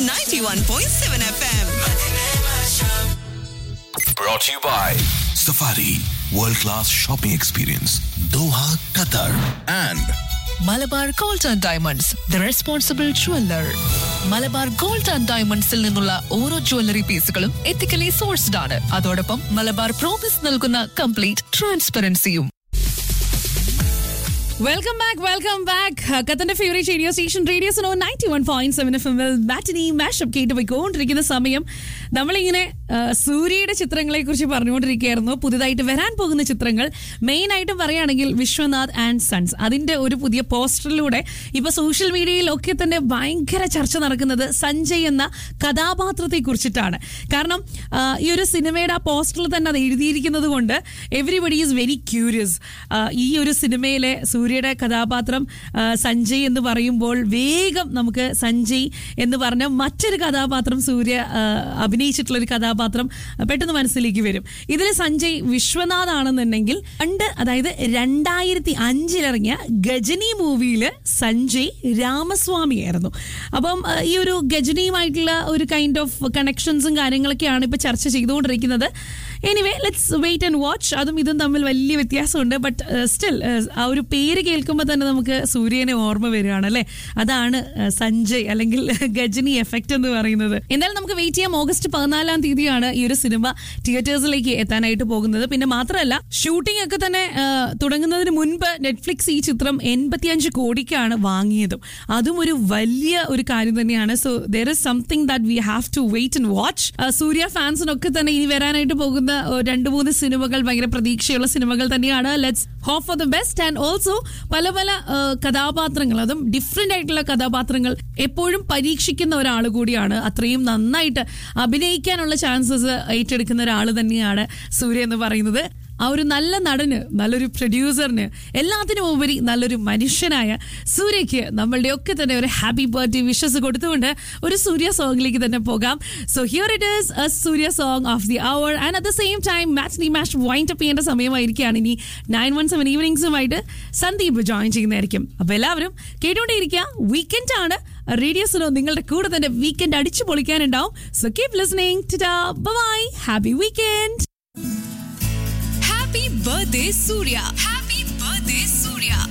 91.7 FM. Brought to you by Safari World Class Shopping Experience Doha, Qatar and Malabar gold and diamonds the responsible jeweller Malabar gold and ഡയമണ്ട്സിൽ നിന്നുള്ള ഓരോ jewellery പീസുകളും ethically sourced ആണ് അതോടൊപ്പം Malabar promise നൽകുന്ന complete ട്രാൻസ്പെറൻസിയും welcome back welcome back ഖത്തന്റെ favourite radio station radio സോ ninety one point seven F എമ്മിൽ ബാറ്റിനി മാഷപ്പ് കേട്ട് പോയിക്കൊണ്ടിരിക്കുന്ന സമയം നമ്മളിങ്ങനെ ആ, സൂര്യയുടെ ചിത്രങ്ങളെ കുറിച്ച് പറഞ്ഞുകൊണ്ടിരിക്കുകയായിരുന്നു പുതുതായിട്ട് വരാൻ പോകുന്ന ചിത്രങ്ങൾ മെയിൻ ആയിട്ട് പറയുകയാണെങ്കിൽ വിശ്വനാഥ് ആൻഡ് സൺസ് അതിന്റെ ഒരു പുതിയ പോസ്റ്ററിലൂടെ ഇപ്പൊ സോഷ്യൽ മീഡിയയിലൊക്കെ തന്നെ ഭയങ്കര ചർച്ച നടക്കുന്നത് സഞ്ജയ് എന്ന കഥാപാത്രത്തെ കുറിച്ചിട്ടാണ് കാരണം ആ, ഈ ഒരു സിനിമയുടെ ആ പോസ്റ്ററിൽ തന്നെ അത് എഴുതിയിരിക്കുന്നത് കൊണ്ട് എവറിബഡി ഈസ് വെരി ക്യൂരിയസ് ഈ ഒരു സിനിമയിലെ സൂര്യയുടെ കഥാപാത്രം ആ, സഞ്ജയ് എന്ന് പറയുമ്പോൾ വേഗം നമുക്ക് സഞ്ജയ് എന്ന് പറഞ്ഞ മറ്റൊരു കഥാപാത്രം സൂര്യ ആ, അഭിനയിച്ചിട്ടുള്ള ഒരു കഥാപാത്രം പെട്ടെന്ന് മനസ്സിലേക്ക് വരും ഇതിൽ സഞ്ജയ് വിശ്വനാഥ് ആണെന്നുണ്ടെങ്കിൽ പണ്ട് അതായത് രണ്ടായിരത്തി അഞ്ചിലിറങ്ങിയ ഗജനി മൂവിയിൽ സഞ്ജയ് രാമസ്വാമി ആയിരുന്നു അപ്പം ആ, ഈ ഒരു ഗജനിയുമായിട്ടുള്ള ഒരു കൈൻഡ് ഓഫ് കണക്ഷൻസും കാര്യങ്ങളൊക്കെയാണ് ഇപ്പൊ ചർച്ച ചെയ്തുകൊണ്ടിരിക്കുന്നത് anyway let's wait and watch അതും ഇതും തമ്മിൽ വലിയ വ്യത്യാസമുണ്ട് ബട്ട് സ്റ്റിൽ ആ ഒരു പേര് കേൾക്കുമ്പോൾ തന്നെ നമുക്ക് സൂര്യനെ ഓർമ്മ വരികയാണ് അല്ലേ അതാണ് ആ, സഞ്ജയ് അല്ലെങ്കിൽ ഗജനി എഫക്റ്റ് എന്ന് പറയുന്നത് എന്തായാലും നമുക്ക് വെയിറ്റ് ചെയ്യാം ഓഗസ്റ്റ് പതിനാലാം തീയതിയാണ് ഈ ഒരു സിനിമ തിയേറ്റേഴ്സിലേക്ക് എത്താനായിട്ട് പോകുന്നത് പിന്നെ മാത്രമല്ല ഷൂട്ടിംഗ് ഒക്കെ തന്നെ ആ, തുടങ്ങുന്നതിന് മുൻപ് നെറ്റ്ഫ്ലിക്സ് ഈ ചിത്രം എൺപത്തിയഞ്ച് കോടിക്കാണ് വാങ്ങിയതും അതും ഒരു വലിയ ഒരു കാര്യം തന്നെയാണ് so there is something that we have to wait and watch Surya ഫാൻസിനൊക്കെ തന്നെ ഇനി വരാനായിട്ട് പോകുന്ന ആ, രണ്ട് മൂന്ന് സിനിമകൾ ഭയങ്കര പ്രതീക്ഷയുള്ള സിനിമകൾ തന്നെയാണ് let's hope for the best and also പല പല ആ, കഥാപാത്രങ്ങൾ അതും ഡിഫറെന്റ് ആയിട്ടുള്ള കഥാപാത്രങ്ങൾ എപ്പോഴും പരീക്ഷിക്കുന്ന ഒരാൾ കൂടിയാണ് അത്രയും നന്നായിട്ട് അഭിനയിക്കാനുള്ള ചാൻസസ് ഏറ്റെടുക്കുന്ന ഒരാൾ തന്നെയാണ് സൂര്യ എന്ന് പറയുന്നത് ആ ഒരു നല്ല നടന് നല്ലൊരു പ്രൊഡ്യൂസറിന് എല്ലാത്തിനും ഉപരി നല്ലൊരു മനുഷ്യനായ സൂര്യയ്ക്ക് നമ്മളുടെ ഒക്കെ തന്നെ ഒരു ഹാപ്പി ബർത്ത്ഡേ വിഷസ് കൊടുത്തുകൊണ്ട് ഒരു സൂര്യ സോങ്ങിലേക്ക് തന്നെ പോകാം so here it is a Surya song of the hour and at the same time match നീ മാച്ച് വൈൻഡ് അപ്പ് ചെയ്യേണ്ട സമയമായിരിക്കുകയാണ് ഇനി നയൻ വൺ സെവൻ ഈവനിങ്സുമായിട്ട് സന്ദീപ് ജോയിൻ ചെയ്യുന്നതായിരിക്കും അപ്പൊ എല്ലാവരും കേട്ടുകൊണ്ടേയിരിക്കുക വീക്കെൻഡ് ആണ് റേഡിയോസിലോ നിങ്ങളുടെ കൂടെ തന്നെ വീക്കെൻഡ് അടിച്ചു പൊളിക്കാനുണ്ടാവും so keep listening bye happy weekend Happy birthday, Surya. Happy birthday, Surya.